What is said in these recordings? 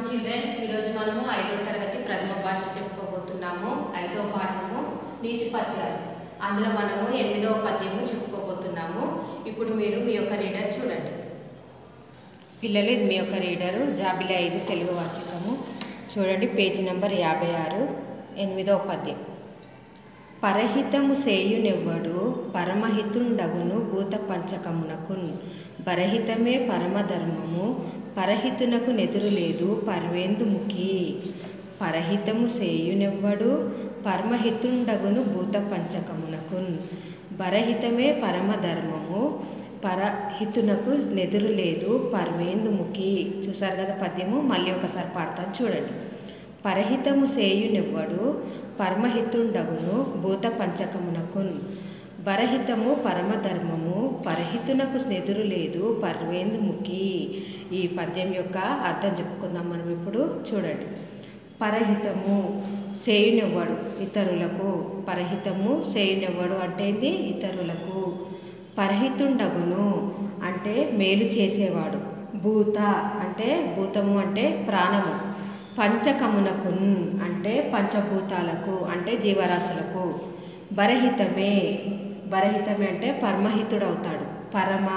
children ఈరోజు మనము ఐదో తరగతి ప్రథమ భాష చెప్పుకోబోతున్నాము ఐదో పాఠము నీతి పద్యాలు అందులో మనము ఎనిమిదవ పద్యము చెప్పుకోబోతున్నాము ఇప్పుడు మీరు మీ యొక్క రీడర్ చూడండి పిల్లలు ఇది మీ యొక్క రీడరు జాబిలి ఐదు తెలుగు వాచకము చూడండి పేజీ నెంబర్ యాభై ఆరు ఎనిమిదవ పద్యం పరహితము సేయునెవ్వడు పరమహితుండగును భూత పంచకమునకున్ పరహితమే పరమధర్మము పరహితునకు నెదురు లేదు పర్వేందుముఖి పరహితము సేయునెవ్వడు పరమహితుండగును భూత పంచకమునకున్ పరహితమే పరమధర్మము పరహితునకు నెదురు లేదు పర్వేందుముఖి చూసారు కదా పద్యము మళ్ళీ ఒకసారి పాడతాను చూడండి పరహితము సేయునెవ్వడు పరమహితుండగును భూత పంచకమునకున్ పరహితము పరమధర్మము పరహితునకు నెదురు లేదు పర్వేందుముఖి ఈ పద్యం యొక్క అర్థం చెప్పుకుందాం మనం ఇప్పుడు చూడండి పరహితము సేయునెవ్వడు ఇతరులకు పరహితము సేయునెవ్వడు అంటే ఏంది ఇతరులకు పరహితుండగును అంటే మేలు చేసేవాడు భూత అంటే భూతము అంటే ప్రాణము పంచకమునకున్ అంటే పంచభూతాలకు అంటే జీవరాశులకు బరహితమే బరహితమే అంటే పరమహితుడవుతాడు పరమ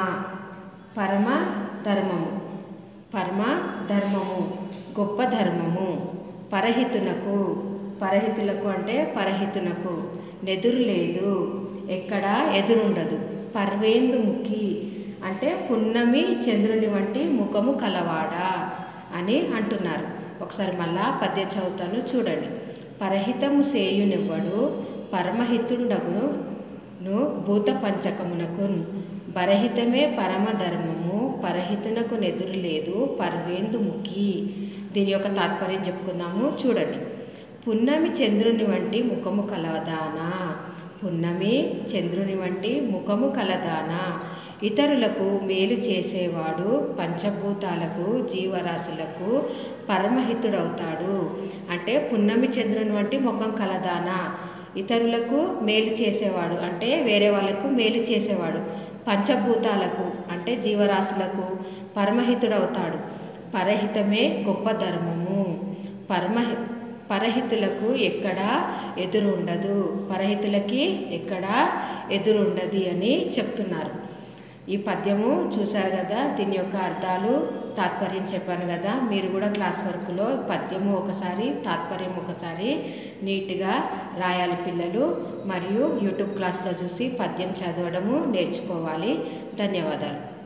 పరమ ధర్మము పరమ ధర్మము గొప్ప ధర్మము పరహితునకు పరహితులకు అంటే పరహితునకు నెదురు లేదు ఎక్కడ ఎదురుండదు పర్వేందుముఖి అంటే పున్నమి చంద్రుని వంటి ముఖము కలవాడా అని అంటున్నారు ఒకసారి మళ్ళా పద్యం చదువుతాను చూడండి పరహితము సేయునివ్వడు పరమహితుండగును ను భూత పంచకమునకు పరహితమే పరమధర్మము పరహితునకు నెదురు లేదు పర్వేందుముఖి దీని యొక్క తాత్పర్యం చెప్పుకుందాము చూడండి పున్నమి చంద్రుని వంటి ముఖము కలదానా పున్నమి చంద్రుని వంటి ముఖము కలదానా ఇతరులకు మేలు చేసేవాడు పంచభూతాలకు జీవరాశులకు పరమహితుడవుతాడు అంటే పున్నమి చంద్రుని వంటి ముఖం కలదానా ఇతరులకు మేలు చేసేవాడు అంటే వేరే వాళ్ళకు మేలు చేసేవాడు పంచభూతాలకు అంటే జీవరాశులకు పరమహితుడవుతాడు పరహితమే గొప్ప ధర్మము పరమహి పరహితులకు ఎక్కడ ఎదురు ఉండదు పరహితులకి ఎక్కడ ఎదురు ఉండదు అని చెప్తున్నారు ఈ పద్యము చూశారు కదా దీని యొక్క అర్థాలు తాత్పర్యం చెప్పాను కదా మీరు కూడా క్లాస్ వర్క్లో పద్యము ఒకసారి తాత్పర్యం ఒకసారి నీట్గా రాయాలి పిల్లలు మరియు యూట్యూబ్ క్లాస్లో చూసి పద్యం చదవడము నేర్చుకోవాలి ధన్యవాదాలు